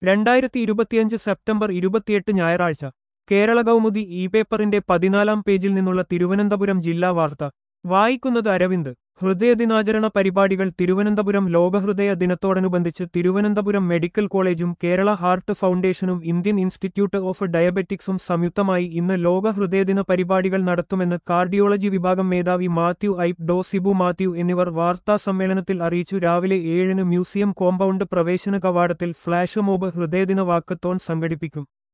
രണ്ടായിരത്തി ഇരുപത്തിയഞ്ച് സെപ്റ്റംബർ ഇരുപത്തിയെട്ട് ഞായറാഴ്ച കേരള കൗമുദി ഇ പേപ്പറിന്റെ പതിനാലാം പേജിൽ നിന്നുള്ള തിരുവനന്തപുരം ജില്ലാ വാർത്ത വായിക്കുന്നത് അരവിന്ദ് ഹൃദയദിനാചരണ പരിപാടികൾ തിരുവനന്തപുരം ലോകഹൃദയ ദിനത്തോടനുബന്ധിച്ച് തിരുവനന്തപുരം മെഡിക്കൽ കോളേജും കേരള ഹാർട്ട് ഫൗണ്ടേഷനും ഇന്ത്യൻ ഇൻസ്റ്റിറ്റ്യൂട്ട് ഓഫ് ഡയബറ്റിക്സും സംയുക്തമായി ഇന്ന് ലോക ഹൃദയദിന പരിപാടികൾ നടത്തുമെന്ന് കാർഡിയോളജി വിഭാഗം മേധാവി മാത്യു ഐപ് ഡോ സിബു മാത്യു എന്നിവർ വാർത്താ സമ്മേളനത്തിൽ അറിയിച്ചു രാവിലെ ഏഴിന് മ്യൂസിയം കോമ്പൗണ്ട് പ്രവേശന കവാടത്തിൽ ഫ്ളാഷ് മോബ് ഹൃദയദിന വാക്കത്തോൺ സംഘടിപ്പിക്കും